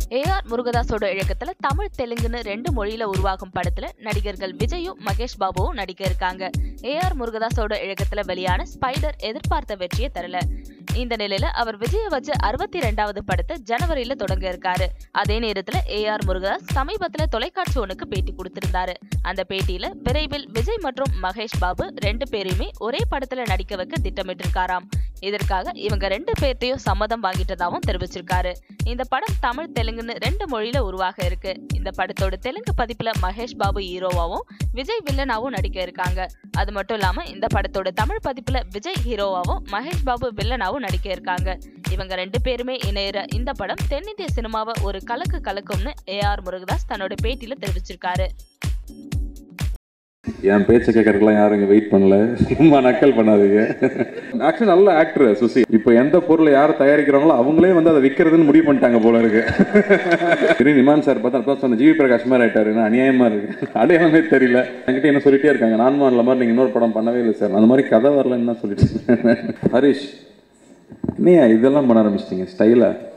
A R முருகதாஸோட இயக்கத்துல தமிழ் தெலுங்குன்னு ரெண்டு மொழியில உருவாகும் படத்துல நடிகர்கள் விஜயும் மகேஷ் பாபுவும் நடிக்க இருக்காங்க ஏ ஆர் முருகதாஸோட இயக்கத்துல வெளியான ஸ்பைடர் எதிர்பார்த்த வெற்றியை தரல இந்த நிலையில அவர் விஜய வச்சு அறுபத்தி ரெண்டாவது படத்தை ஜனவரியில தொடங்க இருக்காரு அதே நேரத்துல ஏ ஆர் முருகதாஸ் சமீபத்துல தொலைக்காட்சி ஒண்ணுக்கு பேட்டி கொடுத்திருந்தாரு அந்த பேட்டியில விரைவில் விஜய் மற்றும் மகேஷ் பாபு ரெண்டு பேரையுமே ஒரே படத்துல நடிக்க வைக்க திட்டமிட்டிருக்காராம் இதற்காக இவங்க ரெண்டு பேர்த்தையும் சம்மதம் வாங்கிட்டதாவும் தெரிவிச்சிருக்காரு இந்த படம் தமிழ் தெலுங்குன்னு ரெண்டு மொழியில உருவாக இருக்கு இந்த படத்தோட தெலுங்கு பதிப்புல மகேஷ் பாபு ஹீரோவாவும் விஜய் வில்லனாவும் நடிக்க இருக்காங்க அது மட்டும் இல்லாம இந்த படத்தோட தமிழ் பதிப்புல விஜய் ஹீரோவாவும் மகேஷ் பாபு வில்லனாவும் நடிக்க இருக்காங்க இவங்க ரெண்டு பேருமே இணையற இந்த படம் தென்னிந்திய சினிமாவை ஒரு கலக்கு கலக்கும்னு ஏ ஆர் முருகதாஸ் தன்னோட பேட்டியில தெரிவிச்சிருக்காரு என் பேச்சை கேட்கறதுக்குலாம் யாரும் இங்கே வெயிட் பண்ணல சும்மா நக்கல் பண்ணாதீங்க ஆக்சுவலி நல்ல ஆக்டர் சுசி இப்போ எந்த பொருளை யார் தயாரிக்கிறாங்களோ அவங்களே வந்து அதை விற்கிறதுன்னு முடிவு பண்ணிட்டாங்க போல இருக்கு திரு நிமான் சார் பார்த்தா அப்போ சொன்ன ஜிவி பிரகாஷ் மாதிரி ஆயிட்டாரு என்ன அநியாயமா இருக்கு அடையாளமே தெரியல என்கிட்ட என்ன சொல்லிட்டே இருக்காங்க நான் மாநில மாதிரி நீங்க இன்னொரு படம் பண்ணவே இல்லை சார் அந்த மாதிரி கதை வரலன்னு தான் சொல்லிட்டு ஹரிஷ் என்னையா இதெல்லாம் பண்ண ஆரம்பிச்சிட்டீங்க ஸ்டைலா